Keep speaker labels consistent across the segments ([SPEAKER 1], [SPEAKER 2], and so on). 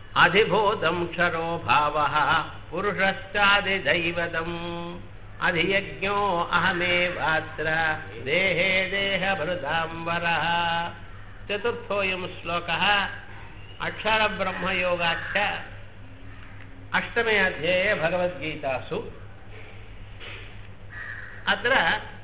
[SPEAKER 1] अधिभूतं क्षरो भावः पुरुषश्चादिदैवतम् अधियज्ञो अहमेवात्र देहे देहभृताम्बरः चतुर्थोऽयं श्लोकः अक्षरब्रह्मयोगाख्य अष्टमे अध्याये भगवद्गीतासु अत्र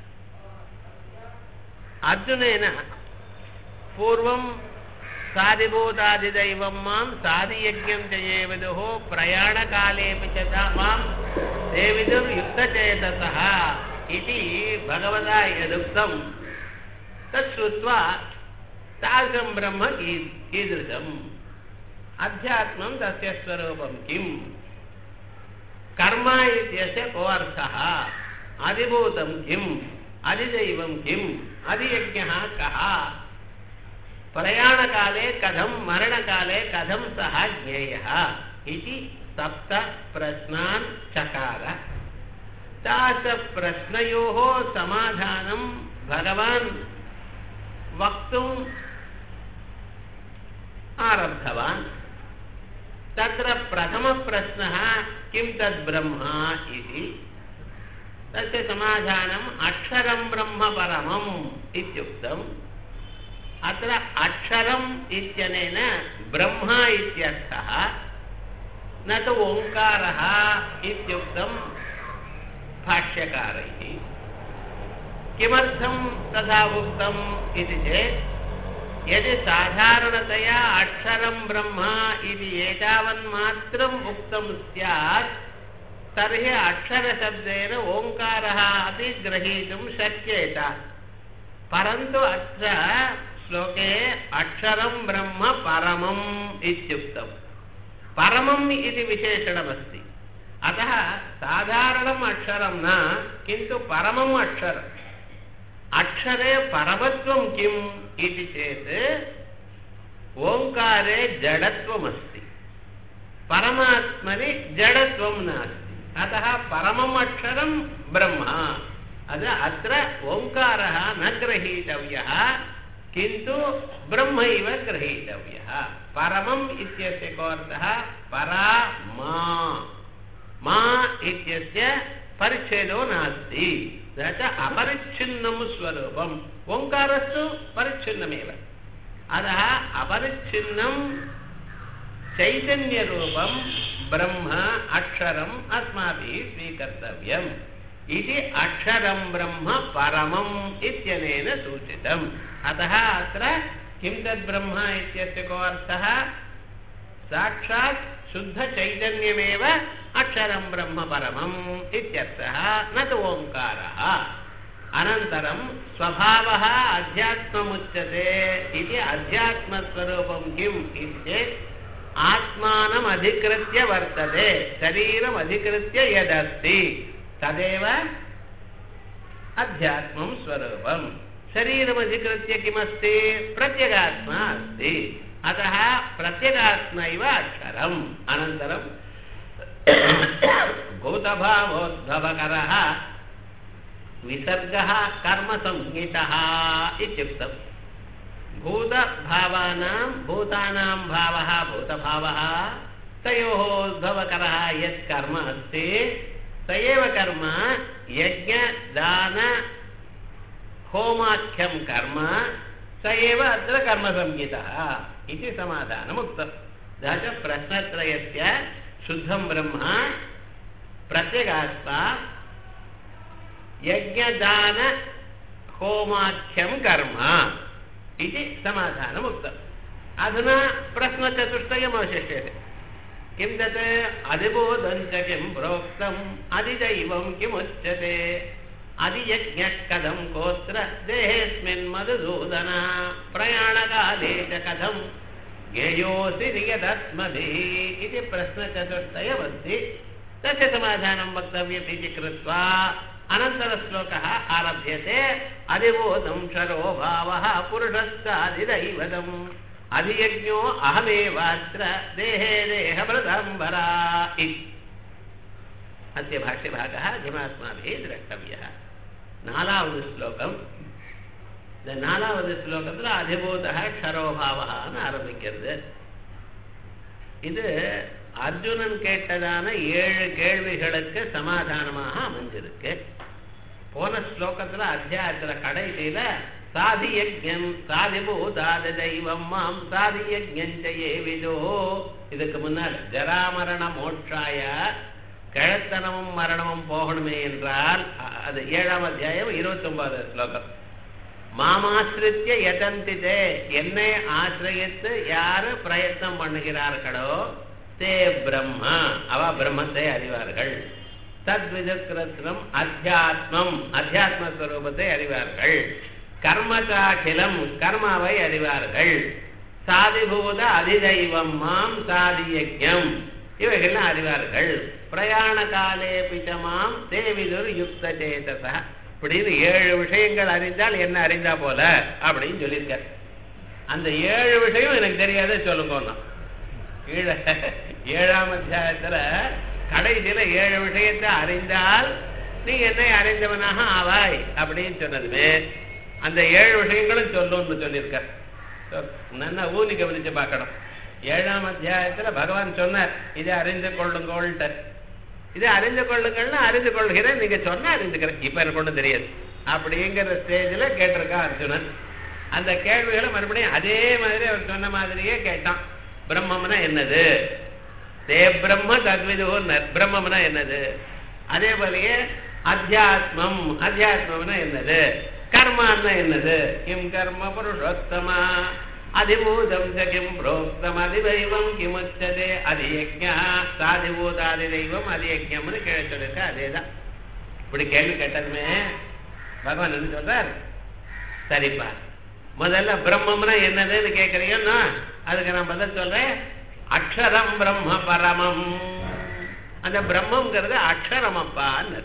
[SPEAKER 1] अर्जुनेन पूर्वं साधिभूतादिदैवं मां साधियज्ञं च ये विदुः प्रयाणकालेऽपि च ता मां ते विदुर्युक्तचेतसः इति भगवता यदुक्तं तत् श्रुत्वा तादृशं ब्रह्म की कीदृशम् अध्यात्मं तस्य स्वरूपं किम् कर्म इत्यस्य को अर्थः अधिभूतं किम् अधिदैवं किम् अधियज्ञः कः प्रयाणकाले कथं मरणकाले कथं सः ज्ञेयः इति सप्त प्रश्नान् चकार तादृशप्रश्नयोः समाधानं भगवान् वक्तुम् आरब्धवान् तत्र प्रथमप्रश्नः किं तद् ब्रह्म इति तस्य समाधानम् अक्षरं ब्रह्म परमम् इत्युक्तम् अत्र अक्षरम् इत्यनेन ब्रह्म इत्यर्थः न तु ओङ्कारः इत्युक्तं भाष्यकारैः किमर्थं तथा उक्तम् इति चेत् यदि साधारणतया अक्षरं ब्रह्म इति एतावन्मात्रम् उक्तं स्यात् तर्हि अक्षरशब्देन ओङ्कारः अपि ग्रहीतुं शक्येत परन्तु अत्र श्लोके अक्षरं ब्रह्म परमम् इत्युक्तम् परमम् इति विशेषणमस्ति अतः साधारणम् अक्षरं न किन्तु परमम् अक्षरम् अक्षरे परमत्वं किम् इति चेत् ओङ्कारे जडत्वमस्ति परमात्मनि जडत्वं नास्ति अतः परमम् अक्षरं ब्रह्म अद अत्र ओङ्कारः न ग्रहीतव्यः किन्तु ब्रह्मैव ग्रहीतव्यः परमम् इत्यस्य को अर्थः परा मा मा इत्यस्य परिच्छेदो नास्ति स च अपरिच्छिन्नं स्वरूपम् ओङ्कारस्तु परिच्छिन्नमेव अतः अपरिच्छिन्नं चैतन्यरूपं ब्रह्म अक्षरम् अस्माभिः स्वीकर्तव्यम् इति अक्षरं ब्रह्म परमम् इत्यनेन सूचितम् अतः अत्र किं तद् ब्रह्म इत्यस्य को अर्थः साक्षात् शुद्धचैतन्यमेव अक्षरं ब्रह्म परमम् इत्यर्थः न तु ओङ्कारः अनन्तरं स्वभावः अध्यात्ममुच्यते इति अध्यात्मस्वरूपं किम् इति चेत् आत्मानम् अधिकृत्य वर्तते शरीरम् अधिकृत्य यदस्ति तदेव अध्यात्मं स्वरूपं शरीरमधिकृत्य किमस्ति प्रत्यगात्मा अस्ति अतः प्रत्यगात्मैव अक्षरम् अनन्तरं भूतभावोद्भवकरः विसर्गः कर्मसंज्ञितः इत्युक्तम् भूतभावानां भूतानां भावः भूतभावः तयोः उद्भवकरः यत् कर्म अस्ति स एव कर्म यज्ञदान होमाख्यं कर्म स एव अत्र कर्मसंज्ञितः इति समाधानम् उक्तम् अतः च प्रश्नत्रयस्य शुद्धं ब्रह्म प्रत्यगात्मा यज्ञदान होमाख्यं कर्म इति समाधानम् उक्तम् अधुना प्रश्नचतुष्टयम् अवशिष्यते किं तत् अधिबोधं च किं प्रोक्तम् अधिदैवं किमुच्यते अधियज्ञः कथं कोऽत्र देहेऽस्मिन् मधुसूदन प्रयाणकाले च कथं ज्ञेयोऽसि नियदस्मभिः इति प्रश्नचतुष्टयमस्ति तस्य समाधानं वक्तव्यम् इति कृत्वा अनन्तरश्लोकः आरभ्यते अधिबोधं क्षरो भावः पुरुषश्चाधिदैवतम् अधियज्ञो अहमेवात्र देहे देहभृताम्बरा इति अस्य भाष्यभागः जिमास्माभिः द्रष्टव्यः நாலாவது ஸ்லோகம் இந்த நாலாவது ஸ்லோகத்தில் அதிபூதः க்ஷரோபாவகான்னு ஆரம்பிக்கிறது இது அர்ஜுனன் கேட்டதான ஏழு கேள்விகளுக்கு சமாதானமாக அமைஞ்சிருக்கு போன ஸ்லோகத்துல அத்தியாயத்துல கடைசியில சாதி யஜ்யம் சாதி பூதாத தெய்வம் மாம் சாதி யஜ்யஞ்சயே விதோ இதுக்கு முன்னால் ஜராமரண மோட்சாய கிழத்தனமும் மரணமும் போகணுமே என்றால் அ- அது ஏழாம் அத்தியாயம் இருபத்தி ஒன்பது ஸ்லோகம் மாமாசிரித்திய யதந்திதே என்னை ஆசிரியத்து யாரு பிரயத்தனம் பண்ணுகிறார்களோ தே பிரம்மா அவ பிரம்மத்தை அறிவார்கள் தத்விதுக்கிருத்தம் அத்தியாத்மம் அத்தியாத்ம ஸ்வரூபத்தை அறிவார்கள் கர்மசாகிலம் கர்மாவை அறிவார்கள் சாதிபூத அதிதெய்வம் மாம் சாதி யஜ்யம் இவைகள்லாம் அறிவார்கள் பிரயாண காலே பிச்சமாம் தேவிதுர் யுக்த சேதசா இப்படின்னு ஏழு விஷயங்கள் அறிந்தால் என்ன அறிந்தா போல அப்படின்னு சொல்லியிருக்கார் அந்த ஏழு விஷயம் எனக்கு தெரியாத சொல்லுங்கன்னா கீழே ஏழாம் அத்தியாயத்துல கடைசியில ஏழு விஷயத்தை அறிந்தால் நீ என்னை அறிந்தவனாக ஆவாய் அப்படின்னு சொன்னதுமே அந்த ஏழு விஷயங்களும் சொல்லும்னு சொல்லியிருக்கார் So, நல்லா ஊனி கவனிச்சு பார்க்கணும் ஏழாம் அத்தியாயத்துல பகவான் சொன்னார் இதை அறிந்து கொள்ளுங்கோள்ட்ட இதை அறிந்து கொள்ளுங்கள்னு அறிந்து கொள்கிறேன் நீங்க சொன்னா அறிந்துக்கிறேன் இப்ப எனக்கு ஒண்ணும் தெரியாது அப்படிங்கிற ஸ்டேஜ்ல கேட்டிருக்கான் அர்ஜுனன் அந்த கேள்விகளை மறுபடியும் அதே மாதிரி அவர் சொன்ன மாதிரியே கேட்டான் பிரம்மம்னா என்னது தே பிரம்ம தத்விதுன்னர் பிரம்மம்னா என்னது அதே போலயே அத்தியாத்மம் அத்தியாத்மம்னா என்னது கர்மான்னா என்னது கிம் கர்ம புருஷோத்தமா அதிபூதம் ச கிம் புரோக்தம் அதிவைவம் கிமுச்சதே அதியஜா சாதிபூதாதி தெய்வம் அதியஜம்னு கேள்வி சொல்லிருக்க அதேதான் இப்படி கேள்வி கேட்டதுமே பகவான் என்ன சொல்றார் சரிப்பா முதல்ல பிரம்மம்னா என்னதுன்னு கேட்கறீங்கன்னா அதுக்கு நான் பதில் சொல்றேன் அக்ஷரம் பிரம்ம பரமம் அந்த பிரம்மங்கிறது அக்ஷரமப்பான்னு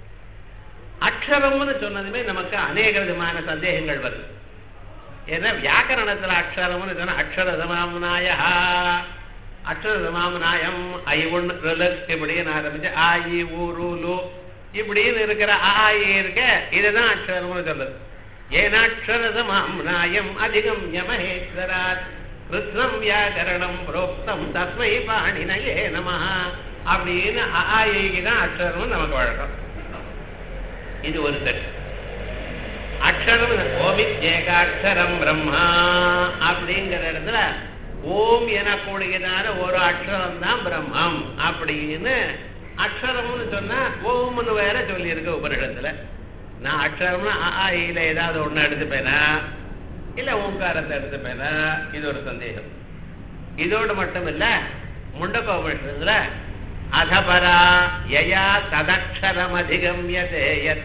[SPEAKER 1] அக்ஷரம்னு சொன்னதுமே நமக்கு அநேக விதமான சந்தேகங்கள் வருது ஏன்னா வியாக்கரணத்துல அக்ஷரம்னு சொன்னா அக்ஷர சமாம்னாய அக்ஷர சமாம்னாயம் ஐ ஒன்று இப்படின்னு ஆரம்பிச்சு ஆ இ ஊ ரு லு இப்படின்னு இருக்கிற ஆ இ இருக்க இதுதான் அக்ஷரம்னு சொல்லுது ஏனாட்சர சமாம்னாயம் அதிகம் யமஹேஸ்வராத் கிருஷ்ணம் வியாகரணம் புரோக்தம் தஸ்மை பாணினயே நமஹ அப்படின்னு அ ஆ இக்கு தான் அக்ஷரம்னு நமக்கு வழக்கம் இது ஒரு செட் அக்ஷரம் ஓமி ஏகாட்சரம் பிரம்மா அப்படிங்கிற இடத்துல ஓம் எனக்கூடியதான ஒரு அக்ஷரம் தான் பிரம்மம் அப்படின்னு அக்ஷரம்னு சொன்னா ஓம்னு வேற சொல்லியிருக்கு உபனிடத்துல நான் அக்ஷரம்னா அ, ஆ, இல ஏதாவது ஒண்ணு எடுத்துப்பேனா இல்ல ஓங்காரத்தை எடுத்துப்பேனா இது ஒரு சந்தேகம் இதோடு மட்டும் இல்ல முண்டக்க உபனிஷத்துல அதபரா யயா ததக்ஷரமதிகம்யதே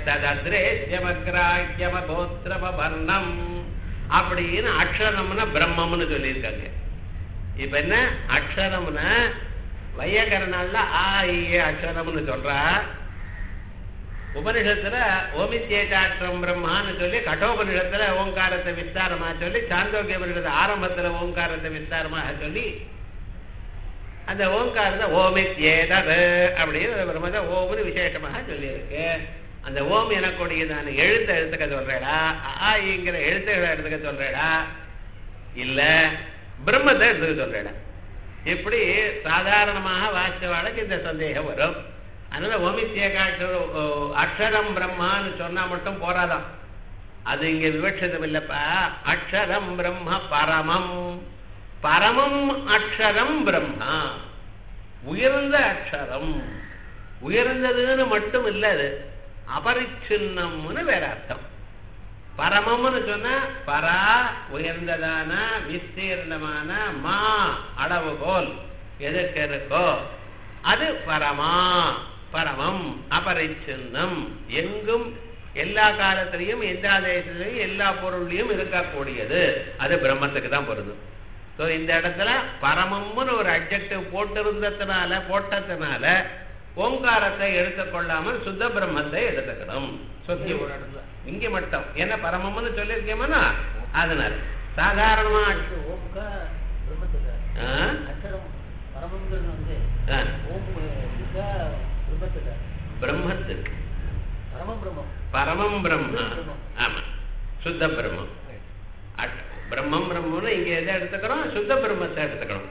[SPEAKER 1] யத்ததத்ரேஷ்யமக்ராஹ்யமகோத்திரமபர்ணம் அப்படின்னு அக்ஷரம்னா பிரம்மம்னு சொல்லியிருக்காங்க இப்ப என்ன அக்ஷரம்னா வையகரணால ஆ ஈய அக்ஷரம்னு சொல்றா உபனிஷத்துல ஓமித்யேகாட்சரம் பிரம்மான்னு சொல்லி கட்டோபனிஷத்துல ஓங்காரத்தை விஸ்தாரமா சொல்லி சாந்தோக்கிய உபனிஷத்து ஆரம்பத்துல ஓங்காரத்தை விஸ்தாரமாக சொல்லி அந்த ஓங்காரத்தை ஓமித்யேதது அப்படின்னு பிரம்மத ஓம்னு விசேஷமாக சொல்லியிருக்கு அந்த ஓம் எனக்கூடியதான எழுத்தை எடுத்துக்க சொல்றேடா ஆங்கிற எழுத்துக்களை எடுத்துக்க சொல்றேடா இல்ல பிரம்மத்தை எடுத்துக்க சொல்றேடா இப்படி சாதாரணமாக வாசிச்சவாளுக்கு இந்த சந்தேகம் வரும் அதனால ஓமித்யேகாட்சர அக்ஷரம் பிரம்மான்னு சொன்னா மட்டும் போராதான் அது இங்க விவட்சிதம் இல்லப்பா அக்ஷரம் பிரம்ம பரமம் பரமம் அக்ஷரம் பிரம்மா உயர்ந்த அக்ஷரம் உயர்ந்ததுன்னு மட்டும் இல்ல அது அபரிச்சின்னம்னு வேற அர்த்தம் பரமம்னு சொன்னா பரா உயர்ந்ததான விஸ்தீர்ணமான மா அளவுகோல் எதுக்கு இருக்கோ அது பரமா பரமம் அபரிச்சின்னம் எங்கும் எல்லா காலத்திலையும் எல்லா தேசத்திலையும் எல்லா பொருள்லையும் இருக்கக்கூடியது அது பிரம்மத்துக்கு தான் பொருந்தும் ஸோ இந்த இடத்துல பரமம்னு ஒரு அப்ஜெக்டிவ் போட்டிருந்ததுனால போட்டதுனால ஓங்காரத்தை எடுத்துக்கொள்ளாமல் சுத்த பிரம்மத்தை எடுத்துக்கணும் சுத்தி இங்க மட்டும் என்ன பரமம்னு சொல்லியிருக்கேமனா அதனால சாதாரணமா
[SPEAKER 2] ஓம்கா பிரம்மத்துக்கு
[SPEAKER 1] ஆ?
[SPEAKER 2] அக்ஷரம் பரமங்கிறது வந்து
[SPEAKER 1] ஆ,
[SPEAKER 2] ஓம் இதுக்கா பிரம்மத்துக்கு
[SPEAKER 1] பிரம்மத்துக்கு
[SPEAKER 2] பரமம் பிரம்மம்
[SPEAKER 1] பரமம் பிரம்ம ஆமா சுத்த பிரம்மம் அட்- பிரம்மம் பிரம்மம்னு இங்க எதை எடுத்துக்கிறோம் சுத்த பிரம்மத்தை எடுத்துக்கணும்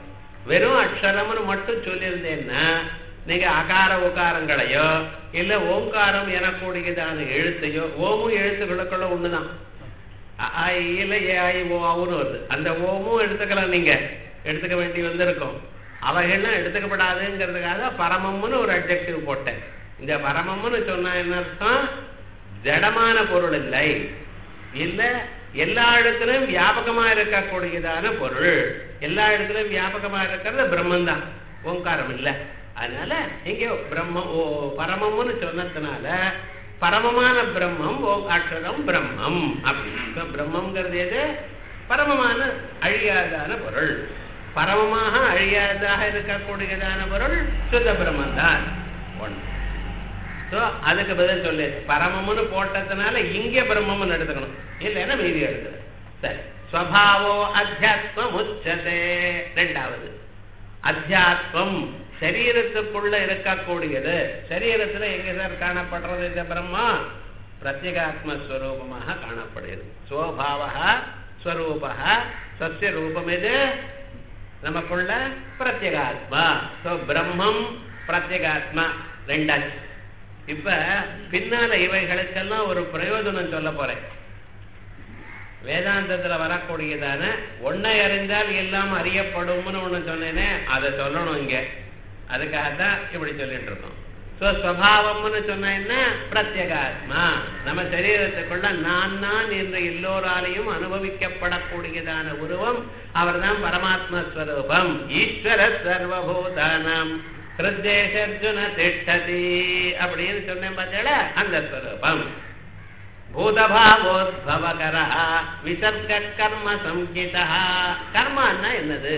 [SPEAKER 1] வெறும் அக்ஷரம்னு மட்டும் சொல்லியிருந்தேன்னா நீங்க அகார உகாரங்களையோ இல்ல ஓங்காரம் எனக்கூடியதான எழுத்தையோ ஓமும் எழுத்துக்களுக்குள்ள ஒண்ணுதான் அ, ஆ, இ, இல்ல ஏ ஐ ஓ அவுன்னு வருது அந்த ஓமும் எடுத்துக்கலாம் நீங்க எடுத்துக்க வேண்டி வந்திருக்கும் அவைகள்லாம் எடுத்துக்கப்படாதுங்கிறதுக்காக பரமம்னு ஒரு அப்ஜெக்டிவ் போட்டேன் இந்த பரமம்னு சொன்னா என்ன அர்த்தம் ஜடமான பொருள் இல்லை இல்ல எல்லா இடத்திலும் வியாபகமா இருக்கக்கூடியதான பொருள் எல்லா இடத்திலும் வியாபகமா இருக்கிறது பிரம்மன் தான் ஓங்காரம் இல்ல அதனால இங்க பிரம்ம ஓ பரமம்னு சொன்னதுனால பரமமான பிரம்மம் ஓ அக்ஷரம் பிரம்மம் அப்படி இப்ப பிரம்மங்கிறது எது பரமமான அழியாதான பொருள் பரமமாக அழியாததாக இருக்கக்கூடியதான பொருள் சுத்த பிரம்மன் தான் ஒன்று ஸோ அதுக்கு பதில் சொல்லு பரமம்னு போட்டதுனால இங்கே பிரம்மம்னு எடுத்துக்கணும் இல்லைன்னா மீதி எடுத்துக்கணும் சரி ஸ்வபாவோ அத்தியாத்மம் உச்சதே ரெண்டாவது அத்தியாத்மம் சரீரத்துக்குள்ள இருக்கக்கூடியது சரீரத்துல எங்க சார் காணப்படுறது இந்த பிரம்மா பிரத்யேகாத்மஸ்வரூபமாக காணப்படுகிறது ஸ்வபாவா ஸ்வரூபா சசிய ரூபம் எது நமக்குள்ள பிரத்யேகாத்மா ஸோ பிரம்மம் பிரத்யேகாத்மா ரெண்டாச்சு இப்ப பின்னால இவைகளுக்கெல்லாம் ஒரு பிரயோஜனம் சொல்ல போறேன் வேதாந்தத்துல வரக்கூடியதான ஒன்னை அறிந்தால் எல்லாம் அறியப்படும்னு ஒண்ணு சொன்னேனே அதை சொல்லணும் இங்க அதுக்காகத்தான் இப்படி சொல்லிட்டு இருக்கோம் ஸோ ஸ்வபாவம்னு சொன்னா என்ன பிரத்யேகாத்மா நம்ம சரீரத்துக்குள்ள நான் நான் என்று எல்லோராலையும் அனுபவிக்கப்படக்கூடியதான உருவம் அவர்தான் பரமாத்ம ஸ்வரூபம் ஈஸ்வர சர்வபூதானம் ஹிருத்தேஷர்ஜுன திஷ்டதி அப்படின்னு சொன்னேன் பார்த்தீங்களா அந்த ஸ்வரூபம் பூதபாவோத்பவகர விசர்க கர்ம சம்ஹிதா கர்மான்னா என்னது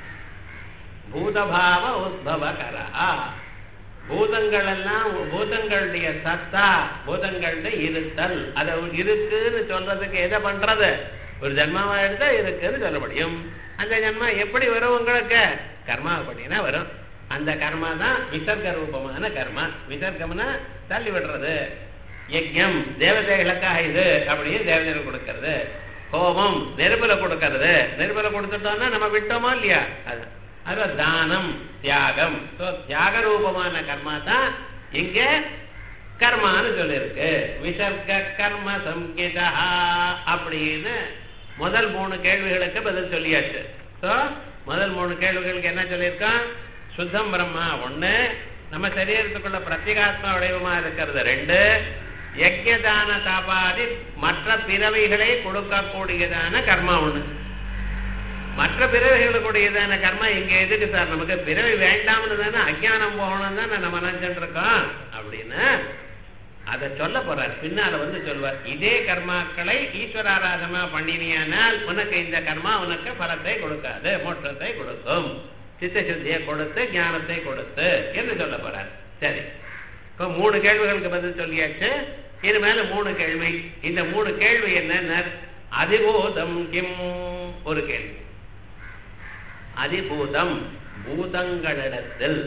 [SPEAKER 1] பூதபாவ உத்பவகர பூதங்கள் எல்லாம் பூதங்களுடைய சத்தா பூதங்களுடைய இருத்தல் அதை இருக்குன்னு சொல்றதுக்கு எதை பண்றது ஒரு ஜென்மாவா எடுத்தா இருக்குன்னு சொல்ல முடியும் அந்த ஜென்மா எப்படி வரும் உங்களுக்கு கர்மா பண்ணினா வரும் அந்த கர்மா தான் விசர்க ரூபமான கர்மா விசர்க்கம்னா தள்ளி விடுறது யஜ்யம் தேவதைகளுக்காக இது அப்படின்னு தேவதைகள் கொடுக்கறது கோபம் நெருப்புல கொடுக்கறது நெருப்புல கொடுத்துட்டோம்னா நம்ம விட்டோமா இல்லையா அது அது தானம் தியாகம் ஸோ தியாக ரூபமான கர்மா தான் இங்க கர்மான்னு சொல்லியிருக்கு விசர்க கர்ம சம்கிதா அப்படின்னு முதல் மூணு கேள்விகளுக்கு பதில் சொல்லியாச்சு ஸோ முதல் மூணு கேள்விகளுக்கு என்ன சொல்லியிருக்கான் சுத்தம் பிரம்மா ஒண்ணு நம்ம சரீரத்துக்குள்ள பிரத்யேகாத்மா வடிவமா இருக்கிறது ரெண்டு யஜ்யதான தாபாதி மற்ற பிறவைகளை கொடுக்கக்கூடியதான கர்மா ஒண்ணு மற்ற பிறவைகளுக்குடையதான கர்மா இங்க எதுக்கு சார் நமக்கு பிறவி வேண்டாம்னு தானே அஜ்ஞானம் போகணும் தானே நம்ம நினைச்சிட்டு இருக்கோம் அப்படின்னு அதை சொல்ல போறார் பின்னால வந்து சொல்வார் இதே கர்மாக்களை ஈஸ்வராராதனா பண்ணினியானால் உனக்கு இந்த கர்மா உனக்கு பலத்தை கொடுக்காது மோட்சத்தை கொடுக்கும் சித்த சுத்தியை கொடுத்து ஞானத்தை கொடுத்து என்று சொல்ல போறார் சரி இப்போ மூணு கேள்விகளுக்கு பதில் சொல்லியாச்சு இது மேல மூணு கேள்வி இந்த மூணு கேள்வி என்ன அதிபூதம் கிம் ஒரு கேள்வி அதிபூதம் பூதங்களிடத்தில்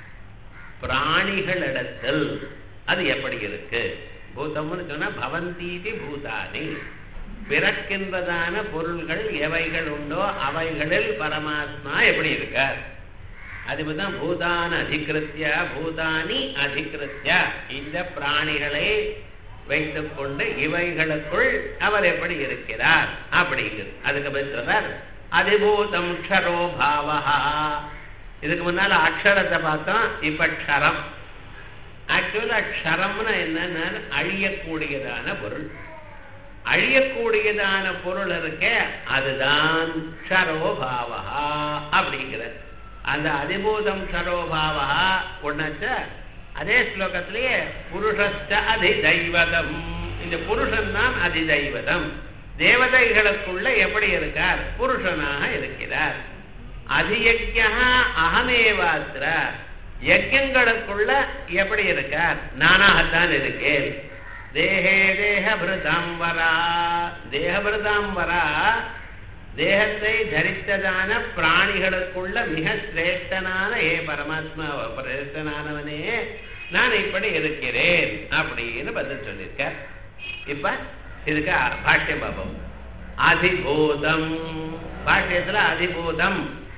[SPEAKER 1] பிராணிகளிடத்தில் அது எப்படி இருக்கு பூதம்னு சொன்னா பவந்தீதி பூதானி பிறக்கின்றதான பொருள்கள் எவைகள் உண்டோ அவைகளில் பரமாத்மா எப்படி இருக்கார் அதுதான் பூதான் அதிகிருத்திய பூதானி அதிகிருத்திய இந்த பிராணிகளை வைத்துக்கொண்டு இவைகளுக்குள் அவர் எப்படி இருக்கிறார் அப்படிங்கிறது அதுக்கு பதில் சொல்றார் அதிபூதம் க்ஷரோ பாவஹா இதுக்கு முன்னால அக்ஷரத்தை பார்த்தோம் இப்ப க்ஷரம் ஆக்சுவலா க்ஷரம்னா என்னன்னா அழியக்கூடியதான பொருள் அழியக்கூடியதான பொருள் இருக்க அதுதான் க்ஷரோபாவா அப்படிங்கிறது அந்த அதிபூதம் க்ஷரோபாவா ஒன்னாச்ச அதே ஸ்லோகத்திலேயே புருஷஸ்ட அதிதைவதம் இந்த புருஷன் தான் அதிதைவதம் தேவதைகளுக்குள்ள எப்படி இருக்கார் புருஷனாக இருக்கிறார் அதியஜா அகமேவாத்திர யஜ்யங்களுக்குள்ள எப்படி இருக்கார் நானாகத்தான் இருக்கேன் தேகே தேகபிருதாம்பரா தேகபிருதாம்பரா தேகத்தை தரித்ததான பிராணிகளுக்குள்ள மிக சிரேஷ்டனான ஏ பரமாத்மா சிரேஷ்டனானவனே நான் இப்படி இருக்கிறேன் அப்படின்னு பதில் சொல்லியிருக்க இப்ப இதுக்கு பாஷ்யம் பாபம் அதிபூதம் பாஷ்யத்துல அதிபூதம்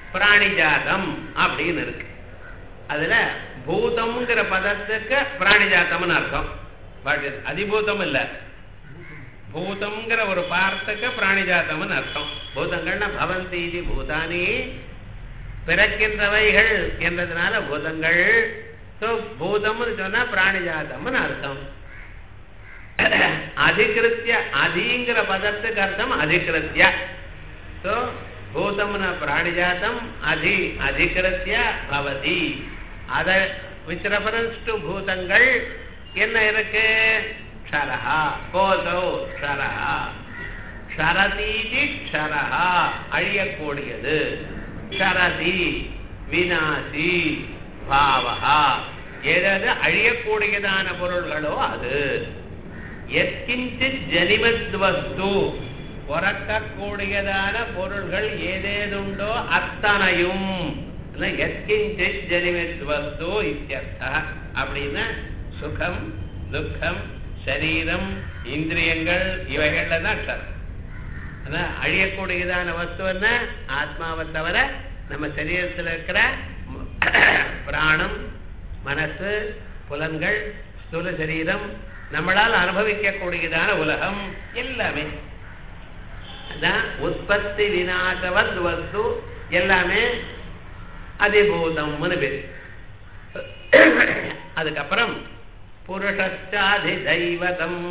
[SPEAKER 1] பிராணிஜாதம் அப்படின்னு இருக்கு அதுல பூதம்ங்கிற பதத்துக்கு பிராணிஜாத்தம்னு அர்த்தம் பட் அதிபூதம் இல்ல பூதம்ங்கிற ஒரு பார்த்துக்கு பிராணிஜாத்தம்னு அர்த்தம் பூதங்கள்னா பவந்தி இது பூதானி பிறக்கின்றவைகள் என்றதுனால பூதங்கள் ஸோ பூதம்னு சொன்னா பிராணிஜாதம்னு அர்த்தம் அதிகிருத்திய அதிங்கிற பதத்துக்கு அர்த்தம் அதிகிருத்திய ஸோ பூதம்னு பிராணிஜாதம் அதி அதிகிருத்திய பவதி அத வித் ரெஃபரன்ஸ் டு பூதங்கள் என்ன இருக்கு க்ஷரஹா கோசோ க்ஷரஹா க்ஷரதீதி க்ஷரஹா அழியக்கூடியது க்ஷரதி வினாசி பாவகா எதாவது அழியக்கூடியதான பொருள்களோ அது எத்கிஞ்சித் ஜனிமத் வஸ்து பிறக்கக்கூடியதான பொருள்கள் ஏதேதுண்டோ அத்தனையும் எத்கிஞ்சித் ஜனிமத் வஸ்து இத்தியர்த்த அப்படின்னா சுகம் துக்கம் சரீரம் இந்திரியங்கள் இவைகள்ல தான் அக்ஷரம் அதான் அழியக்கூடியதான வஸ்து என்ன ஆத்மாவை தவிர நம்ம சரீரத்தில் இருக்கிற பிராணம் மனசு புலன்கள் ஸ்தூல சரீரம் நம்மளால் அனுபவிக்கக்கூடியதான உலகம் எல்லாமே அதான் உற்பத்தி விநாசவத் வஸ்து எல்லாமே அதிபூதம்னு பேர் அதுக்கப்புறம் புருஷாதி தெய்வதம்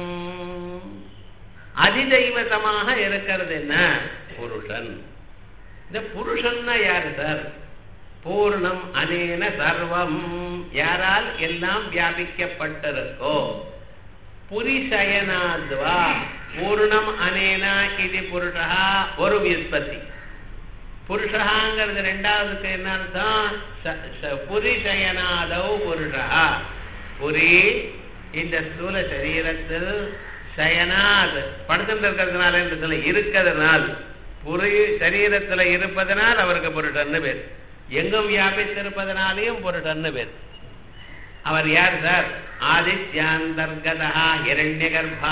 [SPEAKER 1] அதிதெய்வதமாக இருக்கிறது என்ன புருஷன் இந்த புருஷன்னா யாரு சார் பூர்ணம் அனேன சர்வம் யாரால் எல்லாம் வியாபிக்கப்பட்டிருக்கோ புரிசயனாத்வா பூர்ணம் அனேனா இது புருஷா ஒரு வியுற்பத்தி புருஷாங்கிறது ரெண்டாவதுக்கு என்ன அர்த்தம் புரிசயனாதவ் புருஷா புரி இந்த ஸ்தூல சரீரத்தில் சயனாத் படுத்துட்டு இருக்கிறதுனால இந்த இருக்கிறதுனால் புரி சரீரத்துல இருப்பதனால் அவருக்கு புருஷன்னு பேர் எங்கும் வியாபித்திருப்பதனாலையும் பொருட்டன்னு பேர் அவர் யார் சார் ஆதித்யாந்தர்கதா ஹிரண்ய கர்ப்பா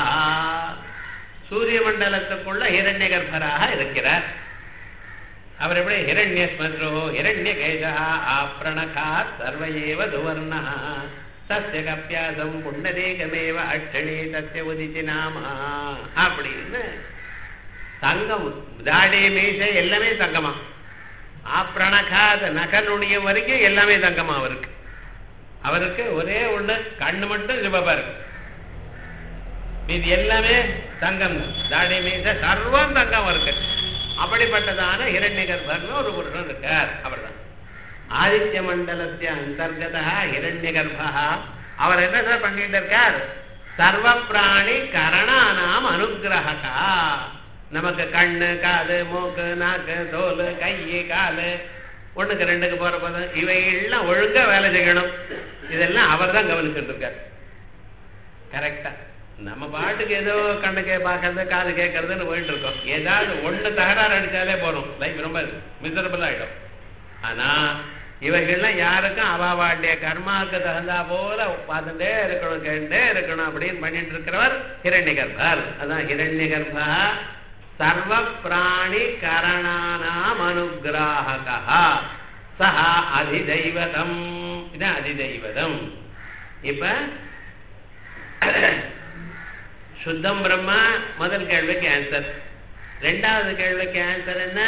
[SPEAKER 1] சூரிய மண்டலத்துக்குள்ள ஹிரண்ய கர்ப்பராக இருக்கிறார் அவர் எப்படி ஹிரண்ய ஸ்மத்ரோ ஹிரண்ய கேசா ஆப்ரணகா சர்வயேவ துவர்ணா சத்திய கப்பியாசம் புண்டரீகமேவ அட்சணி சத்திய உதிச்சி நாமா அப்படின்னு தங்கம் தாடி மீசை எல்லாமே தங்கமா ஆப்ரணகாத நக நுணியம் வரைக்கும் எல்லாமே தங்கமா அவருக்கு அவருக்கு ஒரே ஒண்ணு கண்ணு மட்டும் சிவப்பா இருக்கு இது எல்லாமே தங்கம் தாடி மீச சர்வம் தங்கம் இருக்கு அப்படிப்பட்டதான ஹிரண்ய கர்ப்பர்னு ஒரு புருஷன் இருக்கார் அவர்தான் ஆதித்ய மண்டலத்திய அந்தர்கதா ஹிரண்ய கர்ப்பா அவர் என்ன சார் பண்ணிட்டு இருக்கார் சர்வ பிராணி கரணானாம் அனுகிரகா நமக்கு கண்ணு காது மூக்கு நாக்கு தோல் கை காலு ஒண்ணுக்கு ரெண்டுக்கு போற பதம் இவையெல்லாம் ஒழுங்கா வேலை செய்யணும் இதெல்லாம் அவர் தான் கவனிச்சுட்டு இருக்கார் கரெக்டா நம்ம பாட்டுக்கு ஏதோ கண்ணுக்கு பார்க்கறது காது கேட்கறதுன்னு போயிட்டு இருக்கோம் ஏதாவது ஒண்ணு தகராறு அடிச்சாலே போறோம் லைஃப் ரொம்ப மிசரபிள் ஆயிடும் ஆனா இவைகள்லாம் யாருக்கும் அவாவாண்டிய கர்மாவுக்கு தகுந்தா போல பார்த்துட்டே இருக்கணும் கேட்டே இருக்கணும் அப்படின்னு பண்ணிட்டு இருக்கிறவர் ஹிரண்ய கர்ப்பர் அதான் ஹிரண்ய கர்ப்பா சர்வ பிராணி கரணானாம் அனுகிராகா சஹா அதிதெய்வதம் இதான் அதிதெய்வதம் இப்ப சுத்தம் பிரம்மா முதல் கேள்விக்கு ஆன்சர் ரெண்டாவது கேள்விக்கு ஆன்சர் என்ன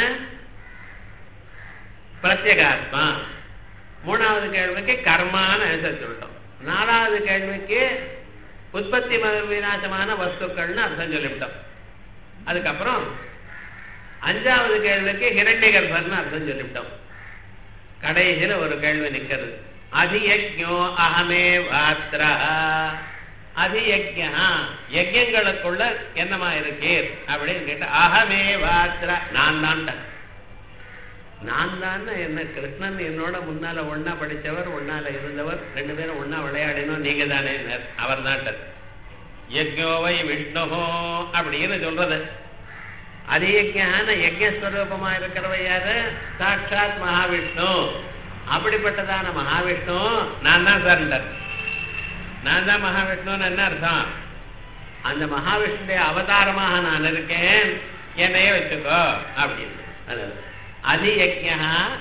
[SPEAKER 1] பிரத்யேகாத்மா மூணாவது கேள்விக்கு கர்மான்னு ஆன்சர் சொல்லிட்டோம் நாலாவது கேள்விக்கு உற்பத்தி விநாசமான வஸ்துக்கள்னு அர்த்தம் சொல்லிவிட்டோம் அதுக்கப்புறம் அஞ்சாவது கேள்விக்கு ஹிரண்ய கர்ப்பர்னு அர்த்தம் சொல்லிவிட்டோம் கடைசியில ஒரு கேள்வி நிக்கிறது அதியஜோ அகமே வாத்ரா அதியஜா யஜ்யங்களுக்குள்ள என்னமா இருக்கீர் அப்படின்னு கேட்டா அகமே வாத்ரா நான் தான் நான் தான் என்ன கிருஷ்ணன் என்னோட முன்னால ஒன்னா படிச்சவர் ஒன்னால இருந்தவர் ரெண்டு பேரும் ஒன்னா விளையாடினோம் நீங்க தானே அவர் தான் யஜ்யோவை விஷ்ணுஹோ அப்படின்னு சொல்றது அதியஜான யஜ்யஸ்வரூபமா இருக்கிறவ யாரு சாட்சாத் மகாவிஷ்ணு அப்படிப்பட்டதான மகாவிஷ்ணு நான் தான் சார் நான் தான் மகாவிஷ்ணுன்னு என்ன அர்த்தம் அந்த மகாவிஷ்ணுடைய அவதாரமாக நான் இருக்கேன் என்னையே வச்சுக்கோ அப்படின்னு அதியஜா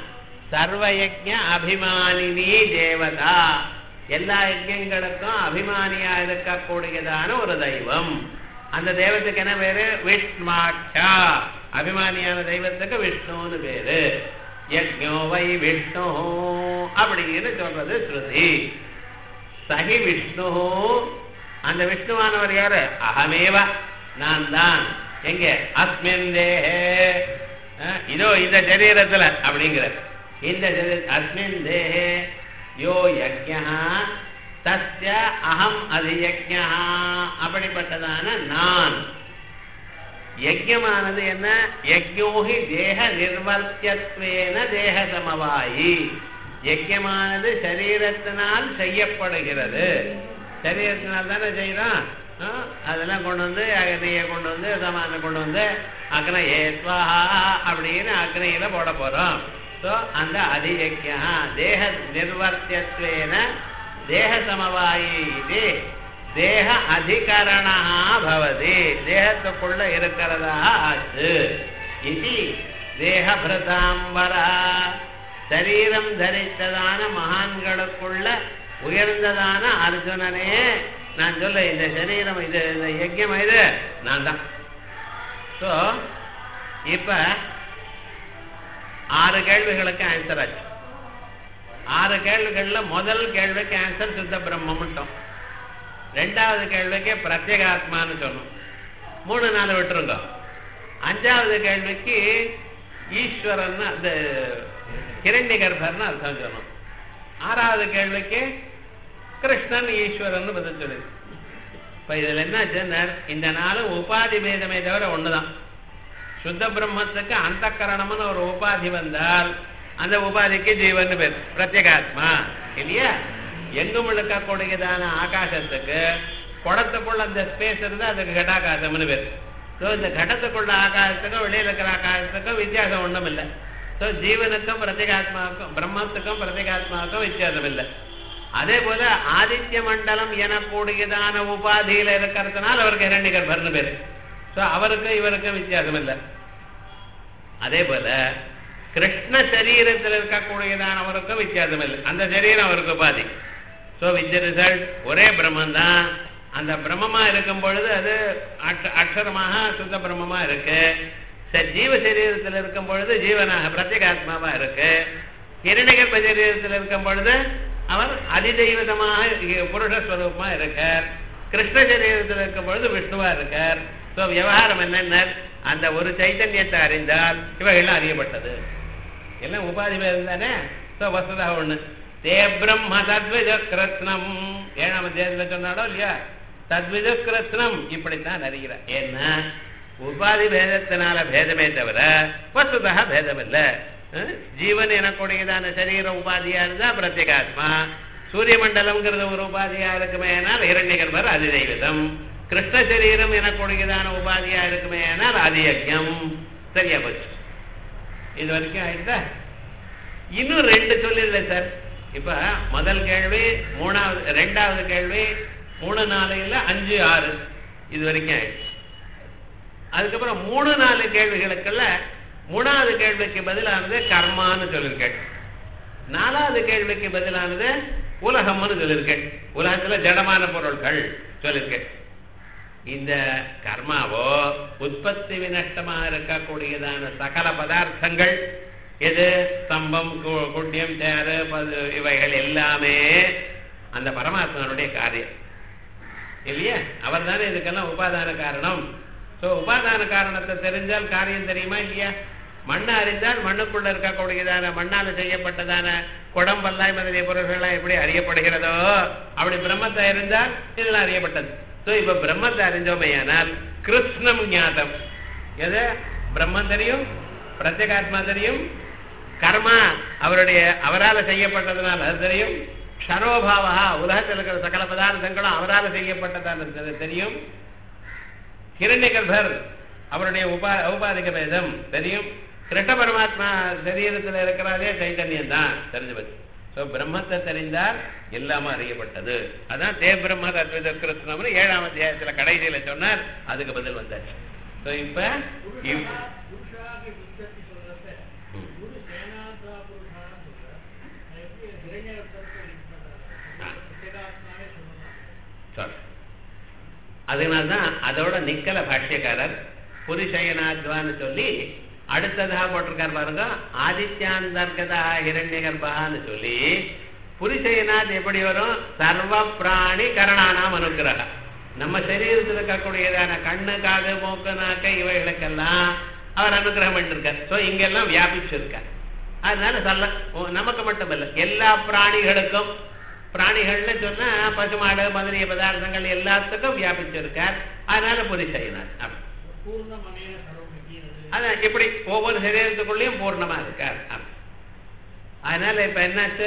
[SPEAKER 1] சர்வயஜ அபிமானினி தேவதா எல்லா யஜ்யங்களுக்கும் அபிமானியா இருக்கக்கூடியதான ஒரு தெய்வம் அந்த தெய்வத்துக்கு என்ன பேரு விஷ்மாட்சா அபிமானியான தெய்வத்துக்கு விஷ்ணுன்னு பேரு யஜ்ஞோ வை விஷ்ணு அப்படின்னு சொல்றது ஸ்ருதி சகி விஷ்ணு அந்த விஷ்ணுவானவர் யாரு அகமேவ நான் தான் எங்க அஸ்மின் தேஹே அஹ், இதோ இந்த சரீரத்துல அப்படிங்கிற இந்த சரீர- அஸ்மின் தேஹே யோ யஜ்ஞா தஸ்ய அகம் அதியஜ்ஞா அப்படிப்பட்டதான நான் யஜ்யமானது என்ன யஜ்யோகி தேக நிர்வர்த்தியத்வேன தேக சமவாயி யஜ்யமானது சரீரத்தினால் செய்யப்படுகிறது சரீரத்தினால் தானே செய்யறோம் ஆ, அதெல்லாம் கொண்டு வந்து அக்னியை கொண்டு வந்து சமானம் கொண்டு வந்து அக்ன ஏஸ்வாஹா அப்படின்னு அக்னியில போட போறோம் ஸோ அந்த அதியஜ்யா தேக நிர்வர்த்தியத்வேன தேக சமவாயி இது தேக அதிகரணா பவதி தேகத்துக்குள்ள இருக்கிறதா ஆச்சு இது தேகபிரதாம்பரா சரீரம் தரித்ததான மகான்களுக்குள்ள உயர்ந்ததான அர்ஜுனனே நான் சொல்ல இந்த சரீரம் இது இந்த யஜ்யம் இது நான் தான் ஸோ இப்ப ஆறு கேள்விகளுக்கு ஆன்சர் ஆச்சு ஆறு கேள்விகள்ல முதல் கேள்விக்கு ஆன்சர் சுத்த பிரம்மம்ட்டோம் ரெண்டாவது கேள்விக்கு பிரத்யேகாத்மான்னு சொன்னோம் மூணு நாலு விட்டுருங்க அஞ்சாவது கேள்விக்கு ஈஸ்வரன் அந்த கிரண்ய கர்ப்பர்னு அர்த்தம் சொன்னோம் ஆறாவது கேள்விக்கு கிருஷ்ணன் ஈஸ்வரன் பதில் சொல்லுது இப்ப இதுல என்ன சொன்னார் இந்த நாளும் உபாதி பேதமே தவிர ஒண்ணுதான் சுத்த பிரம்மத்துக்கு அந்த கரணம்னு ஒரு உபாதி வந்தால் அந்த உபாதிக்கு ஜீவன் பேர் பிரத்யேகாத்மா இல்லையா எங்கும் இருக்கக்கூடியதான ஆகாசத்துக்கு குடத்துக்குள்ள அந்த ஸ்பேஸ் இருந்தா அதுக்கு கடாகாசம்னு பேர் ஸோ இந்த கடத்துக்குள்ள ஆகாசத்துக்கும் வெளியில இருக்கிற ஆகாசத்துக்கும் வித்தியாசம் ஒண்ணும் இல்லை ஸோ ஜீவனுக்கும் பிரத்யேகாத்மாவுக்கும் பிரம்மத்துக்கும் பிரத்யேகாத்மாவுக்கும் வித்தியாசம் இல்லை அதே போல ஆதித்ய மண்டலம் எனக்கூடியதான உபாதியில இருக்கிறதுனால அவருக்கு இரண்ய கர்ப்பர்னு பேரு ஸோ அவருக்கும் இவருக்கும் வித்தியாசம் இல்லை அதே போல கிருஷ்ண சரீரத்தில் இருக்கக்கூடியதானவருக்கும் வித்தியாசம் இல்லை அந்த சரீரம் அவருக்கு உபாதி ஸோ வித் ரிசல்ட் ஒரே பிரம்மன் தான் அந்த பிரம்மமா இருக்கும் பொழுது அது அக்ஷ- அக்ஷரமாக சுத்த பிரம்மமா இருக்கு ச- ஜீவ சரீரத்தில் இருக்கும் பொழுது ஜீவனாக பிரத்யேகாத்மாவா இருக்கு இரணிகர்ப சரீரத்தில் இருக்கும் பொழுது அவர் அதிதெய்வதமாக இ- புருஷஸ்வரூபமா இருக்கார் கிருஷ்ண சரீரத்தில் இருக்கும் பொழுது விஷ்ணுவா இருக்கார் ஸோ விவகாரம் என்னென்ன அந்த ஒரு சைத்தன்யத்தை அறிந்தால் இவைகள்லாம் அறியப்பட்டது எல்லாம் உபாதி பேதம் தானே ஸோ வசதா ஒண்ணு தே பிரம்ம தத்விஜ கிருத்னம் ஏழாம் அத்தியாயத்தில் சொன்னாலோ இல்லையா தத்விஜ கிருத்னம் இப்படித்தான் அறிகிறார் ஏன்னா உபாதி பேதத்தினால பேதமே தவிர வசுதா பேதம் இல்லை அஹ், ஜீவன் எனக்கூடியதான சரீர உபாதியா இருந்தா பிரத்யேகாத்மா சூரிய மண்டலம்ங்கிறது ஒரு உபாதியா இருக்குமே ஆனால் இரண்யகர்பர் அதிதெய்வதம் கிருஷ்ண சரீரம் எனக்கூடியதான உபாதியா இருக்குமே ஆனால் அதியஜம் சரியா போச்சு இது வரைக்கும் ஆயிடுதா இன்னும் ரெண்டு சொல்லிடல சார் இப்ப முதல் கேள்வி மூணாவது ரெண்டாவது கேள்வி மூணு நாலு இல்ல அஞ்சு ஆறு இது வரைக்கும் ஆயிடுச்சு அதுக்கப்புறம் மூணு நாலு கேள்விகளுக்குள்ள மூணாவது கேள்விக்கு பதிலானது கர்மான்னு சொல்லியிருக்கேன் நாலாவது கேள்விக்கு பதிலானது உலகம்னு சொல்லியிருக்கேன் உலகத்துல ஜடமான பொருட்கள் சொல்லியிருக்கேன் இந்த கர்மாவோ உற்பத்தி வினஷ்டமாக இருக்கக்கூடியதான சகல பதார்த்தங்கள் எது ஸ்தம்பம் கு- குட்டியம் சேரு பது இவைகள் எல்லாமே அந்த பரமாத்மனுடைய காரியம் இல்லையா அவர் தானே இதுக்கெல்லாம் உபாதான காரணம் ஸோ உபாதான காரணத்தை தெரிஞ்சால் காரியம் தெரியுமா இல்லையா மண்ணை அறிந்தால் மண்ணுக்குள்ள இருக்கக்கூடியதான மண்ணால செய்யப்பட்டதான குடம் பல்லாய் முதலிய பொருள்கள்லாம் எப்படி அறியப்படுகிறதோ அப்படி பிரம்மத்தை அறிந்தால் இதெல்லாம் அறியப்பட்டது ஸோ இப்ப பிரம்மத்தை அறிஞ்சோமையானால் கிருஷ்ணம் ஞாதம் எது பிரம்மம் தெரியும் பிரத்யேகாத்மா தெரியும் கர்மா அவருடைய அவரால் செய்யப்பட்டதுனால் அது தெரியும் க்ஷரோபாவா உலகத்தில் இருக்கிற சகல பதார்த்தங்களும் அவரால் செய்யப்பட்டதான தெரியும் ஹிரண்யகர்பர் அவருடைய உபா ஔபாதிக பேதம் தெரியும் கிருஷ்ண பரமாத்மா சரீரத்தில் இருக்கிறாரே சைத்தன்யம் தான் தெரிஞ்சு போச்சு ஸோ பிரம்மத்தை தெரிந்தால் எல்லாமே அறியப்பட்டது அதான் தே பிரம்ம தத்வித கிருஷ்ணம்னு ஏழாம் அத்தியாயத்துல கடைசியில சொன்னார் அதுக்கு பதில் வந்தாச்சு ஸோ இப்ப இவ்-
[SPEAKER 2] புருஷாதி புத்தத்தி சொல்றப்ப
[SPEAKER 1] ம்.
[SPEAKER 2] குரு சேனாந்தா புருஷான
[SPEAKER 1] சொல் அதனால்தான் அதோட நிக்கல பாஷ்யக்காரர் புரிஷயனாத்வான்னு சொல்லி அடுத்ததாக போட்டிருக்கார் பாருங்க ஆதித்யாந்தர்கதா ஹிரண்ய கர்ப்பான்னு சொல்லி புரிஷயனாத் எப்படி வரும் சர்வ பிராணி கரணானாம் அனுகிரகம் நம்ம சரீரத்தில் இருக்கக்கூடியதான கண்ணு காது மூக்கு நாக்கு இவைகளுக்கெல்லாம் அவர் அனுகிரகம் பண்ணிருக்கார் ஸோ இங்கெல்லாம் வியாபிச்சிருக்கார் அதனால சொல்ல ஓ, நமக்கு மட்டும் இல்லை எல்லா பிராணிகளுக்கும் பிராணிகள்னு சொன்னா பசுமாடு முதலிய பதார்த்தங்கள் எல்லாத்துக்கும் வியாபிச்சிருக்கார் அதனால புரிஷயனார் அப்படி அதான் இப்படி ஒவ்வொரு சரீரத்துக்குள்ளேயும் பூர்ணமா இருக்கார் அப்படி. அதனால இப்ப என்னாச்சு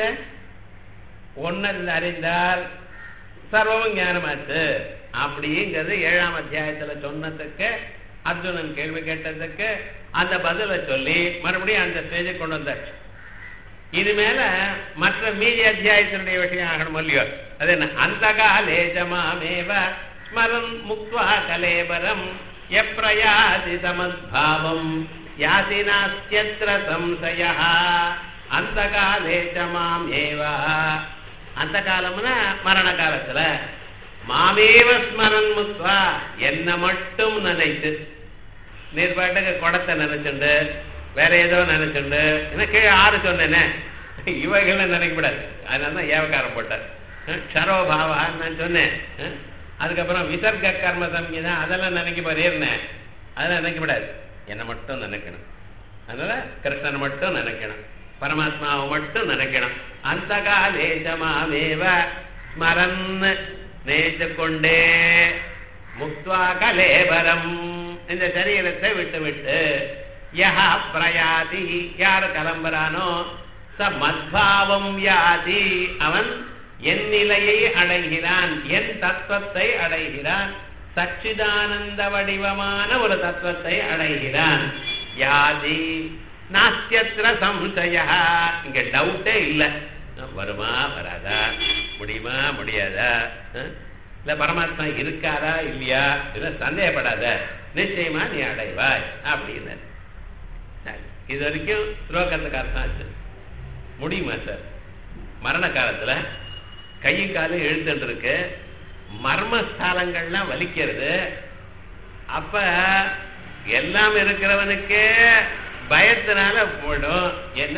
[SPEAKER 1] ஒன்னு அறிந்தால் சர்வமும் ஞானமாச்சு அப்படிங்கிறது ஏழாம் அத்தியாயத்துல சொன்னதுக்கு அர்ஜுனன் கேள்வி கேட்டதுக்கு அந்த பதிலை சொல்லி மறுபடியும் அந்த ஸ்டேஜை கொண்டு வந்தாச்சு இனிமேல மற்ற மீதி அத்தியாயத்தினுடைய விஷயம் ஆகணும் இல்லையோ அது என்ன அந்த காலேஜமாமேவ ஸ்மரன் முக்வா கலேபரம் எப்ரயாதி சமத்பாவம் யாசி நாஸ்தியத்ர சம்சய அந்த காலேஜமாம் ஏவா அந்த காலம்னா மரண காலத்துல மாமேவ ஸ்மரன் முக்வா என்ன மட்டும் நினைத்து நீர் பாட்டுக்கு குடத்தை நினைச்சுண்டு வேற ஏதோ நினைச்சுண்டு என்ன கீழே ஆறு சொன்னேனே இவைகளை நினைக்கக்கூடாது அதனால தான் ஏவக்காரம் போட்டார் க்ஷரோபாவா நான் சொன்னேன் அஹ், அதுக்கப்புறம் விசர்க்க கர்ம சம்ஹிதா அதெல்லாம் நினைக்க போறேன்னேன் அதெல்லாம் நினைக்கக்கூடாது என்னை மட்டும் நினைக்கணும் அதனால கிருஷ்ணனை மட்டும் நினைக்கணும் பரமாத்மாவை மட்டும் நினைக்கணும் அந்த காலேஜமாவேவ ஸ்மரன் நினைத்து கொண்டே முக்துவா கலேபரம் இந்த சரீரத்தை விட்டு விட்டு யஹா பிரயாதி யார் கிளம்புறானோ ச மத்பாவம் யாதி அவன் என் நிலையை அடைகிறான் என் தத்துவத்தை அடைகிறான் சச்சிதானந்த வடிவமான ஒரு தத்துவத்தை அடைகிறான் யாதி நாஸ்தியத்திர சம்சய இங்க டவுட்டே இல்லை வருமா வராதா முடியுமா முடியாதா அஹ்? இல்ல பரமாத்மா இருக்காரா இல்லையா இல்ல சந்தேகப்படாத நிச்சயமா நீ அடைவாய் அப்படின்னு சரி. இது வரைக்கும் ஸ்லோகத்துக்கு அர்த்தம் ஆச்சு முடியுமா சார் மரண காலத்துல கையும் காலும் எழுத்துட்டு இருக்கு மர்மஸ்தாலங்கள்லாம் வலிக்கிறது அப்ப எல்லாம் இருக்கிறவனுக்கே பயத்தினால போயிடும் என்ன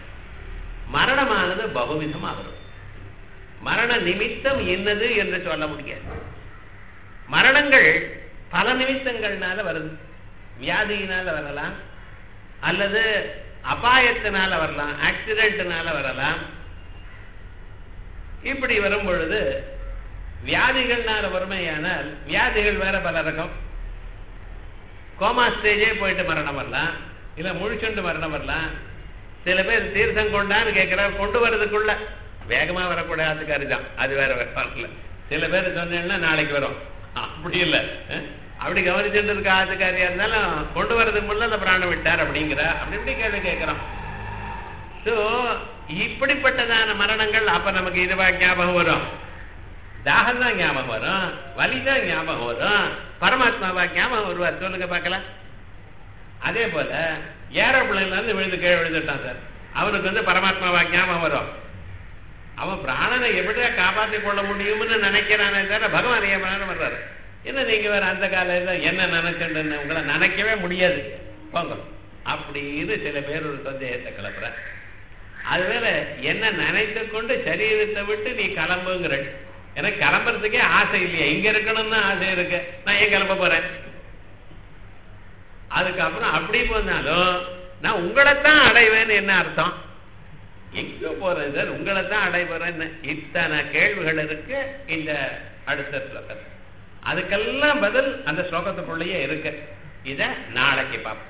[SPEAKER 1] மரணமானது பகுவிதமா வரும் மரண நிமித்தம் என்னது என்று சொல்ல முடியாது மரணங்கள் பல நிமித்தங்கள்னால வருது வியாதியினால வரலாம் அல்லது அபாயத்தினால வரலாம் ஆக்சிடென்ட்னால வரலாம் இப்படி வரும் பொழுது வியாதிகள்னால வறுமையானால் வியாதிகள் வேற பல ரகம் கோமா ஸ்டேஜே போயிட்டு மரணம் வரலாம் இல்ல முழிச்சுண்டு மரணம் வரலாம் சில பேர் தீர்த்தம் கொண்டான்னு கேட்கிறார் கொண்டு வர்றதுக்குள்ள வேகமா வரக்கூடாதுக்கு அதுதான் அது வேற வரல சில பேர் சொன்னேன்னா நாளைக்கு வரும் அப்படி இல்லை அஹ்? அப்படி கவனிச்சுட்டு இருக்க ஆத்துக்காரியா இருந்தாலும் கொண்டு வர்றதுக்கு முன்ன அந்த பிராணம் விட்டார் அப்படிங்கிற அப்படி இப்படி கேள்வி கேட்கிறோம் ஸோ இப்படிப்பட்டதான மரணங்கள் அப்ப நமக்கு இதுவா ஞாபகம் வரும் தாகம் தான் ஞாபகம் வரும் வலி தான் ஞாபகம் வரும் பரமாத்மாவா ஞாபகம் வருவார் சொல்லுங்க பார்க்கலாம் அதே போல ஏரோப்ளேன்ல இருந்து விழுந்து கீழே விழுந்துட்டான் சார் அவனுக்கு வந்து பரமாத்மாவா ஞாபகம் வரும் அவன் பிராணனை எப்படியா காப்பாற்றி கொள்ள முடியும்னு நினைக்கிறானே தவிர பகவான் ஏன் பிராணம் வர்றாரு என்ன நீங்க வேற அந்த காலையில என்ன நினைச்சுன்னு உங்களை நினைக்கவே முடியாது போங்க அப்படின்னு சில பேர் ஒரு சந்தேகத்தை கிளப்புற அதுவேல என்ன நினைத்து கொண்டு சரீரத்தை விட்டு நீ கிளம்புங்கிற எனக்கு கிளம்புறதுக்கே ஆசை இல்லையா இங்க இருக்கணும்னு ஆசை இருக்கு நான் ஏன் கிளம்ப போறேன் அதுக்கப்புறம் அப்படி போனாலும் நான் உங்களைத்தான் அடைவேன்னு என்ன அர்த்தம் எங்க போறேன் சார் உங்களை தான் அடைபெறேன்னு இத்தனை கேள்விகள் இருக்கு இந்த அடுத்த ஸ்லோகத்தில் அதுக்கெல்லாம் பதில் அந்த ஸ்லோகத்துக்குள்ளேயே இருக்கு இத நாளைக்கு பார்ப்போம்